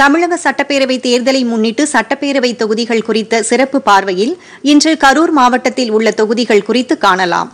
தமிழக சட்டப்பேரவை தேர்தலை முன்னிட்டு சட்டப்பேரவை தொகுதிகள் குறித்த சிறப்பு பார்வையில் இன்று கரூர் மாவட்டத்தில் உள்ள தொகுதிகள் குறித்து காணலாம்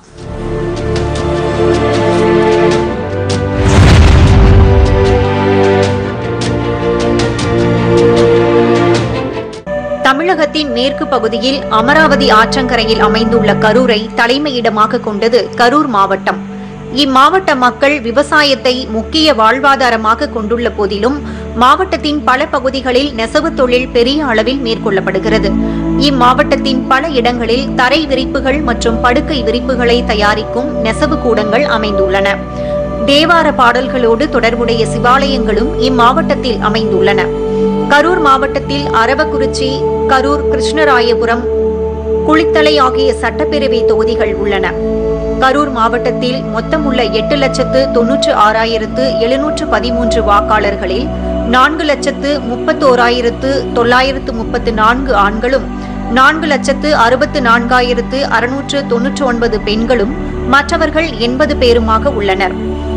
தமிழகத்தின் மேற்கு பகுதியில் அமராவதி ஆற்றங்கரையில் அமைந்துள்ள கரூரை தலைமையிடமாக கொண்டது கரூர் மாவட்டம் இம்மாவட்ட மக்கள் விவசாயத்தை முக்கிய வாழ்வாதாரமாக கொண்டுள்ள போதிலும் மாவட்டத்தின் பல பகுதிகளில் நெசவு தொழில் பெரிய அளவில் மேற்கொள்ளப்படுகிறது இம்மாவட்டத்தின் பல இடங்களில் தரை விரிப்புகள் மற்றும் படுக்கை விரிப்புகளை தயாரிக்கும் நெசவு கூடங்கள் அமைந்துள்ளன தேவார பாடல்களோடு தொடர்புடைய சிவாலயங்களும் இம்மாவட்டத்தில் அமைந்துள்ளன கரூர் மாவட்டத்தில் அரவக்குறிச்சி கரூர் கிருஷ்ணராயபுரம் குளித்தலை ஆகிய சட்டப்பேரவை தொகுதிகள் உள்ளன கரூர் மாவட்டத்தில் மொத்தமுள்ள எட்டு லட்சத்து தொன்னூற்று ஆறாயிரத்து எழுநூற்று பதிமூன்று வாக்காளர்களில் நான்கு லட்சத்து முப்பத்தோராயிரத்து தொள்ளாயிரத்து முப்பத்து நான்கு ஆண்களும் நான்கு லட்சத்து அறுபத்து நான்காயிரத்து அறுநூற்று தொன்னூற்று ஒன்பது பெண்களும் மற்றவர்கள் எண்பது பேருமாக உள்ளனர்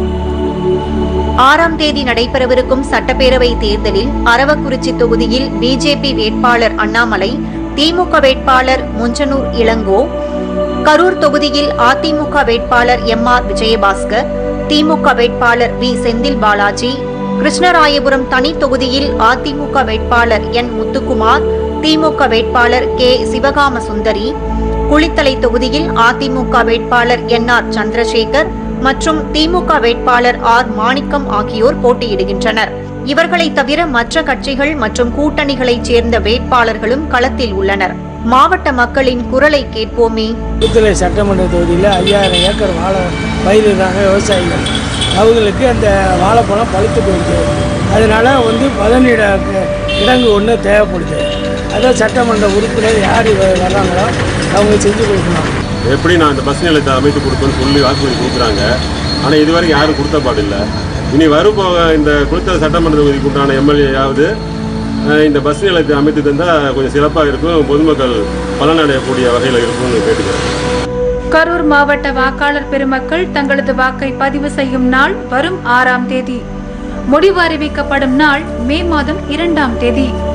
ஆறாம் தேதி நடைபெறவிருக்கும் சட்டப்பேரவை தேர்தலில் அரவக்குறிச்சி தொகுதியில் பிஜேபி வேட்பாளர் அண்ணாமலை திமுக வேட்பாளர் முஞ்சனூர் இளங்கோ கரூர் தொகுதியில் அதிமுக வேட்பாளர் எம் ஆர் விஜயபாஸ்கர் திமுக வேட்பாளர் வி செந்தில் பாலாஜி கிருஷ்ணராயபுரம் தனி தொகுதியில் அதிமுக வேட்பாளர் என் முத்துக்குமார் திமுக வேட்பாளர் கே சிவகாம சுந்தரி குளித்தலை தொகுதியில் அதிமுக வேட்பாளர் என் ஆர் சந்திரசேகர் மற்றும் திமுக வேட்பாளர் ஆர் மாணிக்கம் ஆகியோர் போட்டியிடுகின்றனர் இவர்களை தவிர மற்ற கட்சிகள் மற்றும் கூட்டணிகளைச் சேர்ந்த வேட்பாளர்களும் களத்தில் உள்ளனர் மாவட்ட மக்களின் குரலை கேட்போமே புத்துறை சட்டமன்ற தொகுதியில் ஐயாயிரம் ஏக்கர் வாழை பயிரிடுறாங்க விவசாயிகள் அவங்களுக்கு அந்த வாழைப்பழம் பழுத்து போயிடுது அதனால் வந்து பதனிட கிடங்கு ஒன்று தேவைப்படுது அதான் சட்டமன்ற உறுப்பினர் யார் வ- வர்றாங்களோ அவங்க செஞ்சு கொடுக்கணும் எப்படி நான் இந்த பஸ் நிலையத்தை அமைத்து கொடுப்பேன்னு சொல்லி வாக்குறுதி கொடுக்குறாங்க ஆனால் இதுவரைக்கும் யாரும் கொடுத்த பாடில்லை இனி வரும் போக இந்த கொடுத்த சட்டமன்ற தொகுதிக்கு உண்டான எம்எல்ஏயாவது இந்த பஸ் நிலையத்தை அமைத்து தந்தால் கொஞ்சம் சிறப்பாக இருக்கும் பொதுமக்கள் பலனடையக்கூடிய வகையில் இருக்கும்னு கேட்டுக்கிறேன் கரூர் மாவட்ட வாக்காளர் பெருமக்கள் தங்களது வாக்கை பதிவு செய்யும் நாள் வரும் ஆறாம் தேதி முடிவு அறிவிக்கப்படும் நாள் மே மாதம் இரண்டாம் தேதி